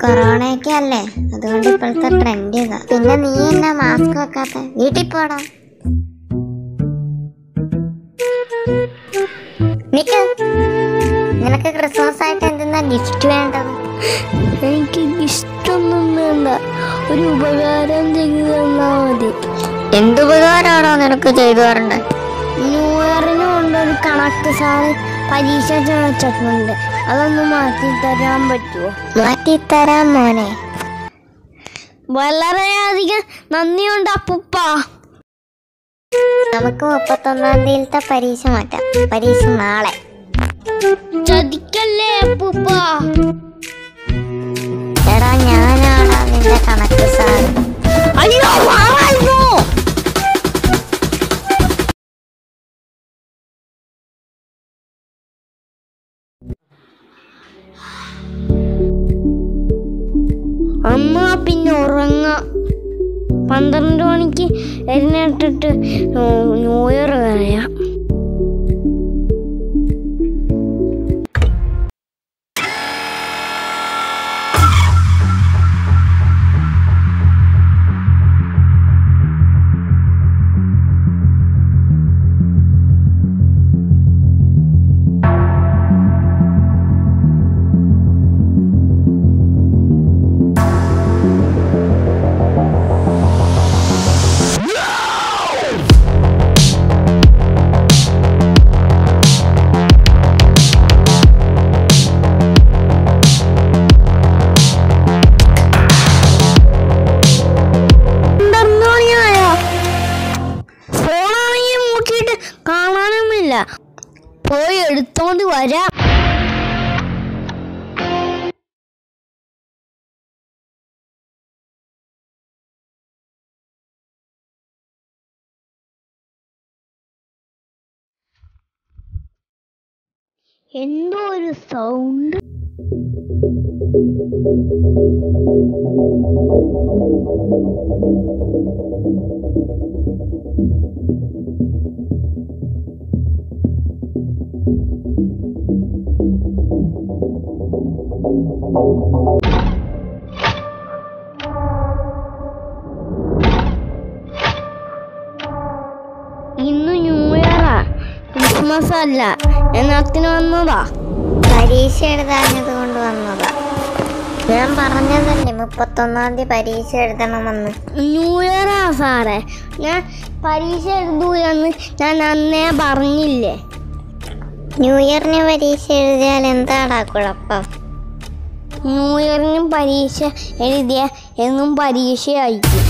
കൊറോണയൊക്കെ അല്ലേ അതുകൊണ്ട് ഇപ്പോഴത്തെ ട്രെൻഡ് ഇതാ പിന്നെ നീ എന്നാ മാസ്ക് വെക്കാത്ത വീട്ടിൽ പോടാ നിക്ക് നിനക്ക് ക്രിസ്മസ് ആയിട്ട് എന്തെന്നാ ഗിഫ്റ്റ് വേണ്ടത് എനിക്ക് ഇഷ്ടമൊന്നും വേണ്ട ഒരു ഉപകാരം ചെയ്തു തന്നാ മതി എന്തുപകാരാണോ നിനക്ക് ചെയ്തു തരണ്ടേ ന്യൂ ഇയറിന് കൊണ്ടൊരു കണക്ക് സാറ് പരീക്ഷ ചോദിച്ചിട്ടുണ്ട് അതൊന്ന് മാറ്റി തരാൻ പറ്റുമോ മാറ്റിത്തരാം മോനെ വളരെയധികം നന്ദിയുണ്ട് അപ്പുപ്പ നമുക്ക് മുപ്പത്തൊന്നാം തീയതിയിലത്തെ പരീക്ഷ മാറ്റാം പരീക്ഷ നാളെ ചതിക്കല്ലേ അപ്പുപ്പ എടാ ഞാനാടാ നിന്റെ കണക്ക് സാർ അയ്യോ മാറായിരുന്നു അമ്മ പിന്നെ ഉറങ്ങ പന്ത്രണ്ട് മണിക്ക് എഴുന്നേറ്റിട്ട് ന്യൂ ഇയർ കഴിയാം പന്ത്രണ്ട് മണിയായോ ഫോണാണെങ്കിൽ നോക്കിയിട്ട് കാണാനുമില്ല പോയി എടുത്തോണ്ട് വരാം എന്തോ ഒരു സൗണ്ട് ഇന്ന് ന്യൂ ഇയറാ ക്രിസ്മസ് അല്ല എന്നത്തിന് വന്നതാ പരീക്ഷ എഴുതാഞ്ഞത് കൊണ്ട് വന്നതാ ഞാൻ പറഞ്ഞതല്ലേ മുപ്പത്തൊന്നാം തീയതി പരീക്ഷ എഴുതണമെന്ന് ന്യൂ ഇയറാ സാറേ ഞാൻ പരീക്ഷ എഴുതൂലെന്ന് ഞാൻ അന്നേ പറഞ്ഞില്ലേ ന്യൂ ഇയറിന് പരീക്ഷ എഴുതിയാൽ എന്താടാ കുഴപ്പം ന്യൂ ഇയറിനും പരീക്ഷ എഴുതിയ എന്നും പരീക്ഷയായിരിക്കും